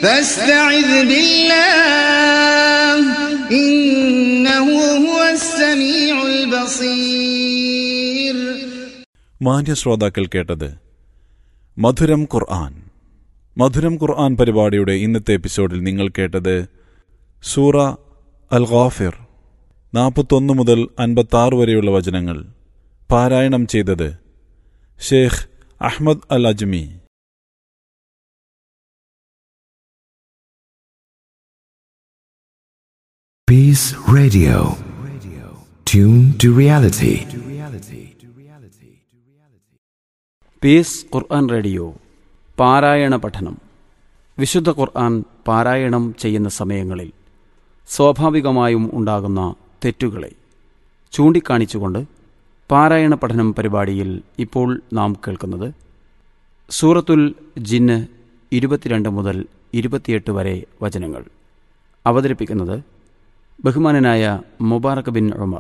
فاستعذ بالله إنه هو السميع البصير മാന്യ ശ്രോതാക്കൾ കേട്ടത് മധുരം ഖുർആൻ മധുരം ഖുർആൻ പരിപാടിയുടെ ഇന്നത്തെ എപ്പിസോഡിൽ നിങ്ങൾ കേട്ടത് സൂറ അൽ ഗാഫിർ നാൽപ്പത്തൊന്ന് മുതൽ അൻപത്താറ് വരെയുള്ള വചനങ്ങൾ പാരായണം ചെയ്തത് Sheikh Ahmad al Ajmi Peace Radio. Tune to reality. Peace Quran radio പാരായണ പഠനം വിശുദ്ധ ഖുർആൻ പാരായണം ചെയ്യുന്ന സമയങ്ങളിൽ സ്വാഭാവികമായും ഉണ്ടാകുന്ന തെറ്റുകളെ ചൂണ്ടിക്കാണിച്ചുകൊണ്ട് പാരായണ പഠനം പരിപാടിയിൽ ഇപ്പോൾ നാം കേൾക്കുന്നത് സൂറത്തുൽ ജിന്ന് ഇരുപത്തിരണ്ട് മുതൽ ഇരുപത്തിയെട്ട് വരെ വചനങ്ങൾ അവതരിപ്പിക്കുന്നത് ബഹുമാനനായ മുബാറക് ബിൻ ഉമർ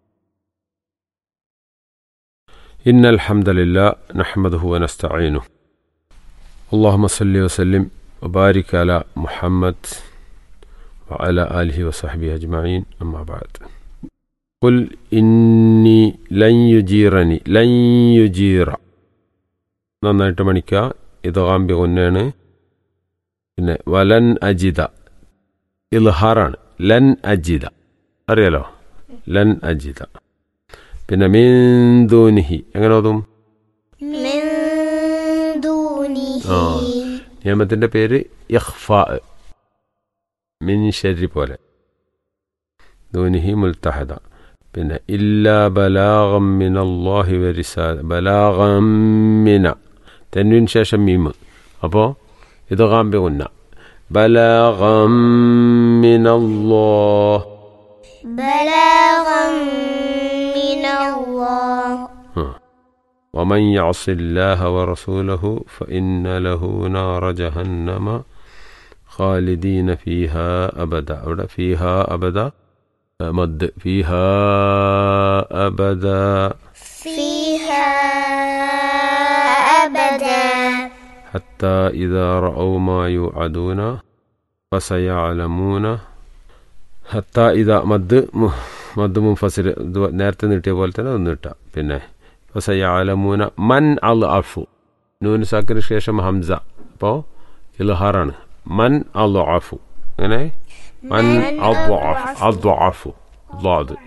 إن الحمد لله نحمده ونستعينه اللهم صل وسلم وبارك على محمد وعلى آله وصحبه أجمعين أما بعد قل إني لن يجيرني لن يجير നന്നായിട്ട് മണിക്കുക ഇത് കാമ്പി ഒന്നാണ് പിന്നെ വലൻ അജിത ഇൽഹാറാണ് ലൻ അജിത അറിയാലോ ലൻ അജിത പിന്നെ മീന്തൂനിഹി എങ്ങനെ ഓതും من دونه آه. നിയമത്തിന്റെ പേര് ഇഖ്ഫാ മിൻ ഷരി പോലെ ദൂനിഹി മുൽത്തഹദ പിന്നെ ഇല്ലാ ബലാഗം മിൻ അള്ളാഹി വരിസാ ബലാഗം മിന തെന്നുവിൻ ശേഷം മീമ് അപ്പോൾ ഇത് കാമ്പി ഉന്ന ബലാഗം മിൻ അല്ലാഹ് بلاغا من الله ومن يعص الله ورسوله فإن له نار جهنم خالدين فيها أبدا أبدا فيها أبدا مد فيها أبدا فيها أبدا حتى إذا رأوا ما يوعدون فسيعلمون حتى إذا مد മദ് മുൻഫസിൽ ഇത് നേരത്തെ നീട്ടിയ പോലെ തന്നെ ഒന്ന് നീട്ടാം പിന്നെ ഫസയാലമൂന മൻ അൽ അഫു നൂന് സാക്കിന് ശേഷം ഹംസ അപ്പോൾ ഇൽഹാറാണ് മൻ അൽ അഫു അങ്ങനെ മൻ അൽ അഫു